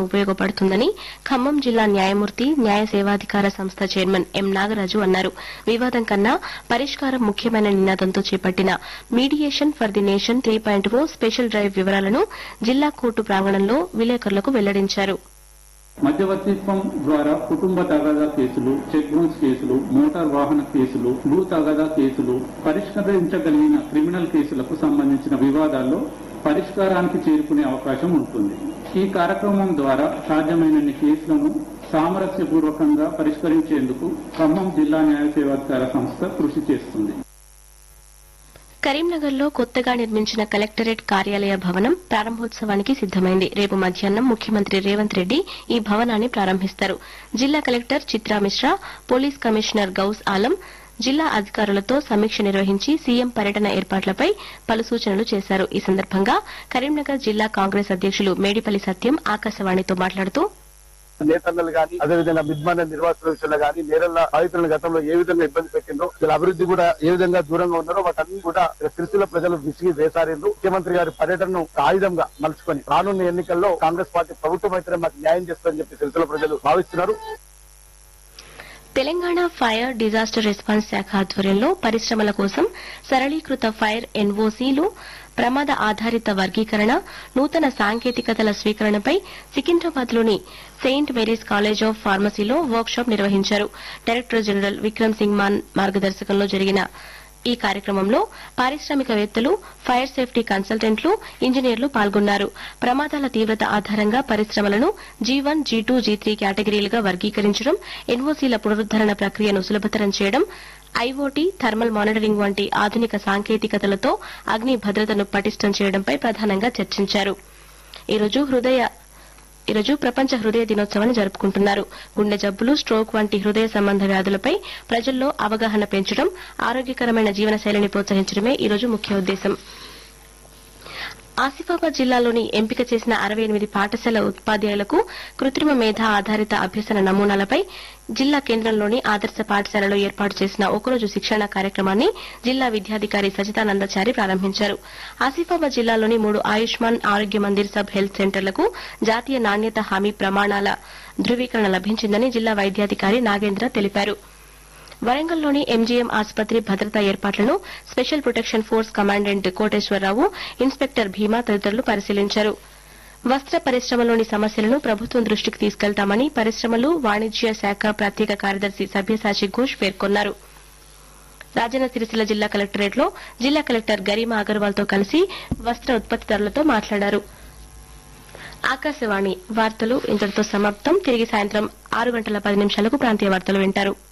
ఉపయోగపడుతుందని ఖమ్మం జిల్లా న్యాయమూర్తి న్యాయ సేవాధికార సంస్థ చైర్మన్ ఎం నాగరాజు అన్నారు వివాదం కన్నా పరిష్కారం ముఖ్యమైన నినాదంతో చేపట్టిన mediation for the nation three point O special drive వివరాలను జిల్లా కోర్టు ప్రాంగణంలో విలేకరులకు వెల్లడించారు మధ్యవర్తిత్వం ద్వారా కుటుంబ తగాదా కేసులు చెక్ బౌన్స్ కేసులు మోటార్ వాహన కేసులు భూ తగాదా కేసులు పరిష్కరించగలిగిన క్రిమినల్ కేసులకు సంబంధించిన వివాదాల్లో పరిష్కారానికి చేరుకునే అవకాశం ఉంటుంది ఈ కార్యక్రమం ద్వారా సాధ్యమైనన్ని కేసులను సామరస్యపూర్వకంగా పరిష్కరించేందుకు ఖమ్మం జిల్లా న్యాయ సేవాధికార సంస్థ కృషి చేస్తుంది కరీంనగర్లో కొత్తగా నిర్మించిన కలెక్టరేట్ కార్యాలయ భవనం ప్రారంభోత్సవానికి సిద్దమైంది రేపు మధ్యాహ్నం ముఖ్యమంత్రి రేవంత్ రెడ్డి ఈ భవనాన్ని ప్రారంభిస్తారు జిల్లా collector Chitra Mishra police commissioner Ghouse Alam జిల్లా అధికారులతో సమీక్ష నిర్వహించి సీఎం పర్యటన ఏర్పాట్లపై పలు సూచనలు చేశారు ఈ సందర్భంగా కరీంనగర్ జిల్లా కాంగ్రెస్ అధ్యక్షులు మేడిపల్లి సత్యం ఆకాశవాణితో మాట్లాడుతూ నేతన్నలు గాని అదేవిధంగా మిద్మాన నిర్వాసితుల విషయంలో గాని నేరల్ల బాధితులను గతంలో ఏ విధంగా ఇబ్బంది పెట్టిందో వీళ్ళ అభివృద్ధి కూడా ఏ విధంగా దూరంగా ఉన్నారో వాటన్ని కూడా సిరిసిల్ల ప్రజలు విసిగి వేసారిండ్రు ముఖ్యమంత్రి గారి పర్యటనను ఒక ఆయుధంగా మలుచుకొని రానున్న ఎన్నికల్లో కాంగ్రెస్ పార్టీ ప్రభుత్వం అయితేనే మాకు న్యాయం చేస్తుందని చెప్పి సిరిసిల్ల ప్రజలు భావిస్తున్నారు తెలంగాణ ఫైర్ డిజాస్టర్ రెస్పాన్స్ శాఖ ఆధ్వర్యంలో పరిశ్రమల కోసం సరళీకృత ఫైర్ ఎన్ఓసీలు ప్రమాద ఆధారిత వర్గీకరణ నూతన సాంకేతికతల స్వీకరణపై సికింద్రాబాద్లోని సెయింట్ మేరీస్ కాలేజ్ ఆఫ్ ఫార్మసీలో వర్క్ షాప్ నిర్వహించారు డైరెక్టర్ జనరల్ విక్రమ్ సింగ్ మాన్ మార్గదర్శకంలో జరిగిన ఈ కార్యక్రమంలో పారిశ్రామికవేత్తలు ఫైర్ సేఫ్టీ కన్సల్టెంట్లు ఇంజనీర్లు పాల్గొన్నారు ప్రమాదాల తీవ్రత ఆధారంగా పరిశ్రమలను G one G two G three కేటగిరీలుగా వర్గీకరించడం ఎన్ఓసీల పునరుద్దరణ ప్రక్రియను సులభతరం చేయడం ఐఓటీ థర్మల్ మానిటరింగ్ వంటి ఆధునిక సాంకేతికతలతో అగ్ని భద్రతను పటిష్టం చేయడంపై ప్రధానంగా చర్చించారు ఈరోజు హృదయ ఈరోజు ప్రపంచ హృదయ దినోత్సవాన్ని జరుపుకుంటున్నారు గుండె జబ్బులు స్ట్రోక్ వంటి హృదయ సంబంధ వ్యాధులపై ప్రజల్లో అవగాహన పెంచడం ఆరోగ్యకరమైన జీవనశైలిని ప్రోత్సహించడమే ఈరోజు ముఖ్య ఉద్దేశం ఆసిఫాబాద్ జిల్లాలోని ఎంపిక చేసిన అరవై ఎనిమిది పాఠశాల ఉపాధ్యాయులకు కృత్రిమ మేధ ఆధారిత అభ్యసన నమూనాలపై జిల్లా కేంద్రంలోని ఆదర్శ పాఠశాలలో ఏర్పాటు చేసిన ఒకరోజు శిక్షణ కార్యక్రమాన్ని జిల్లా విద్యాధికారి సజితానందచారి ప్రారంభించారు ఆసిఫాబాద్ జిల్లాలోని మూడు ఆయుష్మాన్ ఆరోగ్య మందిర్ సబ్ హెల్త్ సెంటర్లకు జాతీయ నాణ్యత హామీ ప్రమాణాల ధృవీకరణ లభించిందని జిల్లా వైద్యాధికారి నాగేంద్ర తెలిపారు వరంగల్లోని ఎంజీఎం ఆసుపత్రి భద్రతా ఏర్పాట్లను special protection force commandant Koteswararao inspector Bhima తదితరులు పరిశీలించారు వస్త్ర పరిశ్రమలోని సమస్యలను ప్రభుత్వం దృష్టికి తీసుకెళ్తామని పరిశ్రమలు వాణిజ్య శాఖ ప్రత్యేక కార్యదర్శి సభ్యసాచి ఘోష్ పేర్కొన్నారు రాజన్న సిరిసిల్ల జిల్లా కలెక్టరేట్లో జిల్లా కలెక్టర్ గరిమా అగర్వాల్ తో కలిసి వస్త్ర ఉత్పత్తిదారులతో మాట్లాడారు ఆకాశవాణి వార్తలు ఇంతటితో సమాప్తం తిరిగి సాయంత్రం ఆరు గంటల పది నిమిషాలకు ప్రాంతీయ వార్తలు వింటారు